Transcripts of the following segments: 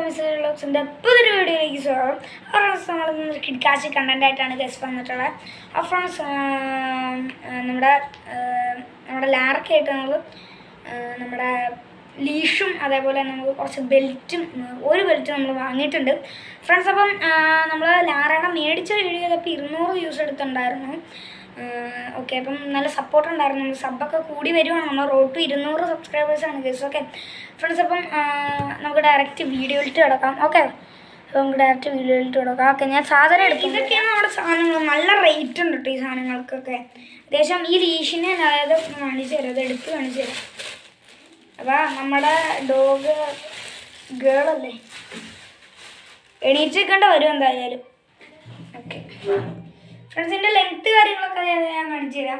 Mister വ്ളോഗ്സിൻ്റെ പുതിയൊരു വീഡിയോയിലേക്ക് സ്വാഗതം ഫ്രണ്ട്സ് നമ്മൾ കിഡ്കാശി കണ്ടൻ്റ് ആയിട്ടാണ് ഗസ്റ്റ് വന്നിട്ടുള്ളത് ആ ഫ്രണ്ട്സ് നമ്മുടെ ആ, നമ്മുടെ ലാർക്കായിട്ട് നമ്മൾ നമ്മുടെ ലീഷും അതേപോലെ തന്നെ നമുക്ക് കുറച്ച് ബെൽറ്റും ഒരു ബെൽറ്റ് നമ്മൾ വാങ്ങിയിട്ടുണ്ട് ഫ്രണ്ട്സ് അപ്പം നമ്മൾ ലാറയുടെ മേടിച്ച വീഡിയോ ചെയ്തപ്പോൾ ഇരുന്നൂറ് വ്യൂസ് എടുത്തിട്ടുണ്ടായിരുന്നു ഓക്കെ അപ്പം നല്ല സപ്പോർട്ട് ഉണ്ടായിരുന്നു നമ്മൾ സബ്ബൊക്കെ കൂടി വരുവാണ് നമ്മൾ റോഡ് ടു ഇരുന്നൂറ് സബ്സ്ക്രൈബേഴ്സാണ് ഗസ് ഓക്കെ ഫ്രണ്ട്സ് അപ്പം ആ, നമുക്ക് ഡയറക്റ്റ് വീഡിയോയിലിട്ട് കിടക്കാം ഓക്കെ അപ്പോൾ നമുക്ക് ഡയറക്റ്റ് വീഡിയോയിലിട്ട് കിടക്കാം ഓക്കെ ഞാൻ സാധനം എടുക്കും ഇതൊക്കെയാണ് നമ്മുടെ സാധനങ്ങൾ നല്ല റേറ്റ് ഉണ്ട് കേട്ടോ ഈ സാധനങ്ങൾക്കൊക്കെ അത്യാവശ്യം ഈ ലീഷിനെ അതായത് കാണിച്ചു തരാം അത് എടുത്ത് കാണിച്ചു തരാം അപ്പോൾ നമ്മുടെ ഡോഗ് ഗേളല്ലേ എണീച്ചേക്കേണ്ട വരും എന്തായാലും ഓക്കെ ഫ്രണ്ട്സിൻ്റെ ലെങ്ത് കാര്യങ്ങളൊക്കെ ഞാൻ ഞാൻ കാണിച്ചു തരാം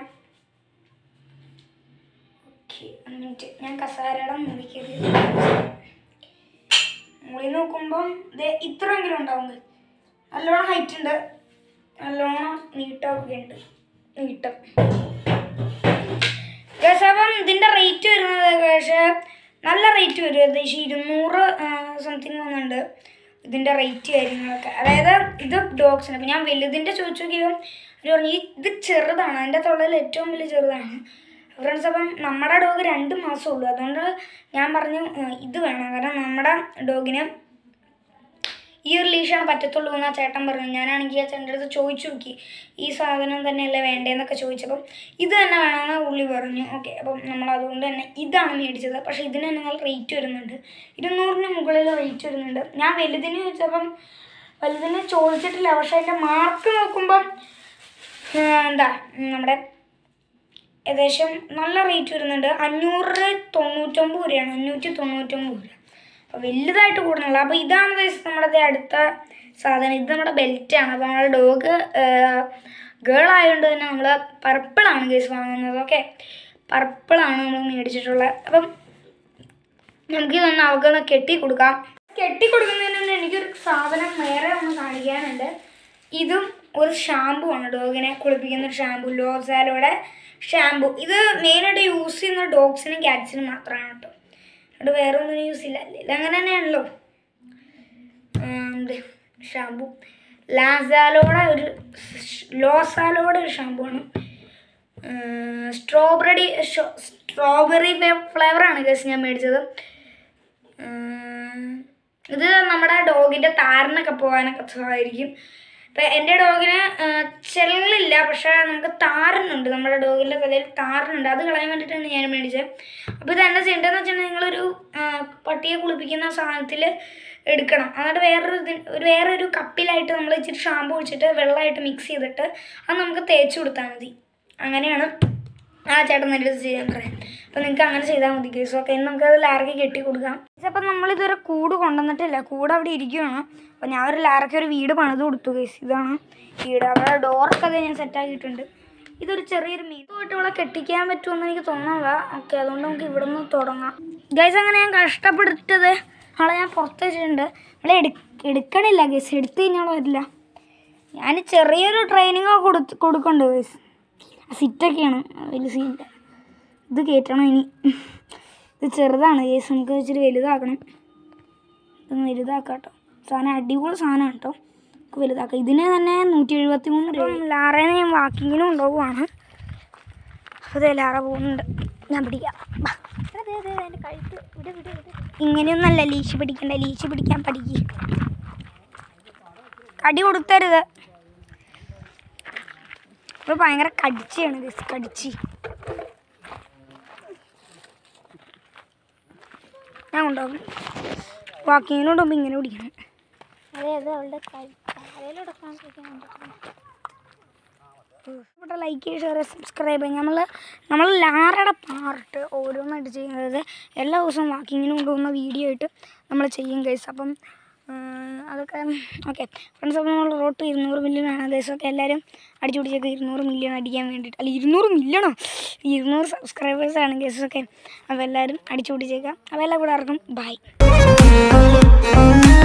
ഓക്കെ മിനിറ്റ് ഞാൻ കസാരയുടെ മുറിക്കത് മുളി നോക്കുമ്പം ഇത് ഇത്രയെങ്കിലും ഉണ്ടാവും നല്ലോണം ഹൈറ്റ് ഉണ്ട് നല്ലോണം നീട്ടമൊക്കെ ഉണ്ട് നീട്ടം ഗൈസ് അപ്പം ഇതിൻ്റെ റേറ്റ് വരുന്നത് പക്ഷേ നല്ല റേറ്റ് വരും ഏകദേശം ഇരുന്നൂറ് സംതിങ് വന്നുണ്ട് ഇതിൻ്റെ റേറ്റ് കാര്യങ്ങളൊക്കെ അതായത് ഇത് ഡോഗ്സിന് അപ്പം ഞാൻ വലുതിൻ്റെ ചോദിച്ചു നോക്കിയപ്പം അവർ പറഞ്ഞു "ഈ ഇത് ചെറുതാണ് അതിൻ്റെ തൊള്ളയിൽ ഏറ്റവും വലിയ ചെറുതാണ് ഫ്രണ്ട്സ് അപ്പം നമ്മുടെ ഡോഗ് രണ്ട് മാസമേ ഉള്ളൂ അതുകൊണ്ട് ഞാൻ പറഞ്ഞു "ഉം, ഇത് വേണം കാരണം നമ്മുടെ ഡോഗിന് ഈ ഒരു ലീഷാണ് പറ്റത്തുള്ളൂ എന്ന് ആ ചേട്ടൻ പറഞ്ഞു ഞാനാണെങ്കിൽ ആ ചേട്ടൻ്റെ അടുത്ത് ചോദിച്ചു നോക്കി ഈ സാധനം തന്നെയല്ലേ വേണ്ടതെന്നൊക്കെ ചോദിച്ചപ്പം ഇത് തന്നെ വേണമെന്ന് പുള്ളി പറഞ്ഞു ഓക്കെ അപ്പം നമ്മൾ അതുകൊണ്ട് തന്നെ ഇതാണ് മേടിച്ചത് പക്ഷേ ഇതിന് തന്നെ നല്ല റേറ്റ് വരുന്നുണ്ട് ഇരുന്നൂറിന് മുകളിൽ റേറ്റ് വരുന്നുണ്ട് ഞാൻ വലുതിന് ചോദിച്ചപ്പം വലുതിന് ചോദിച്ചിട്ടില്ല പക്ഷേ അതിൻ്റെ മാർക്ക് നോക്കുമ്പം ആ, എന്താ ഉം, നമ്മുടെ ഏകദേശം നല്ല റേറ്റ് വരുന്നുണ്ട് അഞ്ഞൂറ് തൊണ്ണൂറ്റൊമ്പത് രൂപയാണ് അഞ്ഞൂറ്റി തൊണ്ണൂറ്റൊമ്പത് രൂപ അപ്പോൾ വലുതായിട്ട് കൂടണല്ലോ അപ്പോൾ ഇതാണ് guys നമ്മുടെ ദേ അടുത്ത സാധനം ഇത് നമ്മുടെ ബെൽറ്റാണ് അപ്പോൾ നമ്മുടെ ഡോഗ് ഗേൾ ആയതുകൊണ്ട് തന്നെ നമ്മൾ പർപ്പിളാണ് കേസ് വാങ്ങുന്നത് ഓക്കെ പർപ്പിളാണ് നമ്മൾ മേടിച്ചിട്ടുള്ളത് അപ്പം നമുക്ക് ഇതൊന്ന് അവക്കൊന്ന് കെട്ടി കൊടുക്കാം കെട്ടി കൊടുക്കുന്നതിന് മുന്നേ എനിക്കൊരു സാധനം വേറെ ഒന്ന് കാണിക്കാനുണ്ട് ഇതും ഒരു ഷാമ്പു ആണ് ഡോഗിനെ കുളിപ്പിക്കുന്ന ഒരു ഷാമ്പു ലോസാലോടെ ഷാമ്പു ഇത് മെയിനായിട്ട് യൂസ് ചെയ്യുന്ന ഡോഗ്സിനും ക്യാറ്റ്സിനും മാത്രമാണ് കേട്ടോ അത് വേറെ ഒന്നും യൂസ് ഇല്ല ഇത് അങ്ങനെ തന്നെയാണല്ലോ എന്ത് ഷാമ്പു ലാസാലോടെ ഒരു ലോസാലോടെ ഒരു ഷാമ്പു ആണ് സ്ട്രോബെറി സ്ട്രോബെറി ഫ്ലേവറാണ് ഗസ് ഞാൻ മേടിച്ചത് ഉം, ഇത് നമ്മുടെ ഡോഗിൻ്റെ താരനൊക്കെ പോകാനൊക്കെ സഹായിരിക്കും ഇപ്പം എൻ്റെ ഡോഗിന് ചെള്ളില്ല പക്ഷേ നമുക്ക് താരനുണ്ട് നമ്മുടെ ഡോഗിൻ്റെ തലയിൽ താരനുണ്ട് അത് കളയാൻ വേണ്ടിയിട്ടാണ് ഞാൻ മേടിച്ചത് അപ്പോൾ ഇത് എന്താ ചെയ്യേണ്ടതെന്ന് വെച്ചിട്ടുണ്ടെങ്കിൽ നിങ്ങളൊരു ആ, പട്ടിയെ കുളിപ്പിക്കുന്ന സാധനത്തിൽ എടുക്കണം എന്നിട്ട് വേറൊരു ഇതിൻ ഒരു വേറൊരു കപ്പിലായിട്ട് നമ്മൾ ഇച്ചിരി ഷാമ്പു ഒഴിച്ചിട്ട് വെള്ളമായിട്ട് മിക്സ് ചെയ്തിട്ട് അത് നമുക്ക് തേച്ച് കൊടുത്താൽ മതി അങ്ങനെയാണ് ആ ചേട്ടൻ എൻ്റെ അടുത്ത് ചെയ്യാൻ പറയാം അപ്പം നിങ്ങൾക്ക് അങ്ങനെ ചെയ്താൽ മതി കേസ് ഓക്കെ നമുക്ക് അത് ലാറയ്ക്ക് കെട്ടി കൊടുക്കാം അപ്പം നമ്മളിതുവരെ കൂട് കൊണ്ടുവന്നിട്ടില്ല കൂട് അവിടെ ഇരിക്കുകയാണ് അപ്പം ഞാൻ ഒരു ലാറയ്ക്ക് ഒരു വീട് പണിത് കൊടുത്തു കേസ് ഇതാണ് വീട് അവിടെ ഡോറൊക്കെ അത് ഞാൻ സെറ്റാക്കിയിട്ടുണ്ട് ഇതൊരു ചെറിയൊരു മീൻ പോയിട്ട് ഇവിടെ കെട്ടിക്കാൻ പറ്റുമെന്ന് എനിക്ക് തോന്നുന്നില്ല ഓക്കെ അതുകൊണ്ട് നമുക്ക് ഇവിടെ നിന്ന് തുടങ്ങാം ഗൈസ് അങ്ങനെ ഞാൻ കഷ്ടപ്പെടുത്തത് ആളെ ഞാൻ പുറത്ത് വെച്ചിട്ടുണ്ട് ഇവിടെ എടു എടുക്കണില്ല ഗൈസ് എടുത്തു കഴിഞ്ഞാൽ വരില്ല ഞാൻ ചെറിയൊരു ട്രെയിനിങ് കൊടുത്ത് കൊടുക്കുന്നുണ്ട് ഗൈസ് സിറ്റൊക്കെയാണ് വലിയ സീനില്ല ഇത് കയറ്റണം ഇനി ഇത് ചെറുതാണ് കേസ് നമുക്ക് ഇച്ചിരി വലുതാക്കണം ഇതൊന്ന് വലുതാക്കാം കേട്ടോ സാധനം അടിപൊളി സാധനമാണ് കേട്ടോ നമുക്ക് വലുതാക്കാം ഇതിന് തന്നെ നൂറ്റി എഴുപത്തി മൂന്ന് രൂപ ലാറേനെ ഞാൻ വാക്കിങ്ങിനും കൊണ്ടുപോകുവാണ് അതെ ലാറ പോകുന്നുണ്ട് ഞാൻ പിടിക്കാം ബാ. ഇങ്ങനെയൊന്നല്ല ലീശ് പിടിക്കണ്ട ലീശ് പിടിക്കാൻ പഠിക്കുക കടി കൊടുത്തരുത് ഇപ്പൊ ഭയങ്കര കടിച്ചാണ് ഗസ് കടിച്ച് ഞാൻ കൊണ്ടുപോകും വാക്കിങ്ങിന് കൊണ്ടുപോകുമ്പോൾ ഇങ്ങനെ പിടിക്കണം അതെ അത് അവളുടെ തലയിലൂടെ ഇവിടെ ലൈക്ക് ചെയ്യുക ഷെയർ സബ്സ്ക്രൈബ് ചെയ്യുക നമ്മൾ നമ്മൾ ലാറയുടെ പാർട്ട് ഓരോന്നായിട്ട് ചെയ്യുന്നത് എല്ലാ ദിവസവും വാക്കിങ്ങിന് കൊണ്ടുപോകുന്ന വീഡിയോ ആയിട്ട് നമ്മൾ ചെയ്യും ഗൈസ് അപ്പം ഉം, അതൊക്കെ ഓക്കെ ഫ്രണ്ട്സ് അപ്പം നമ്മൾ റോട്ട് ഇരുന്നൂറ് മില്യൺ ആണ് ഗൈസ് ഒക്കെ എല്ലാവരും അടിച്ചു പിടിച്ചൊക്കെ ഇരുന്നൂറ് മില്യൺ അടിക്കാൻ വേണ്ടിയിട്ട് അല്ല ഇരുന്നൂറ് മില്യണോ ഇരുന്നൂറ് സബ്സ്ക്രൈബേഴ്സ് ആണ് ഗൈസ് ഒക്കെ അപ്പോൾ എല്ലാവരും അടിച്ചു പിടിച്ചേക്കാം അപ്പോൾ എല്ലാ കൂടെ ആർക്കും ബൈ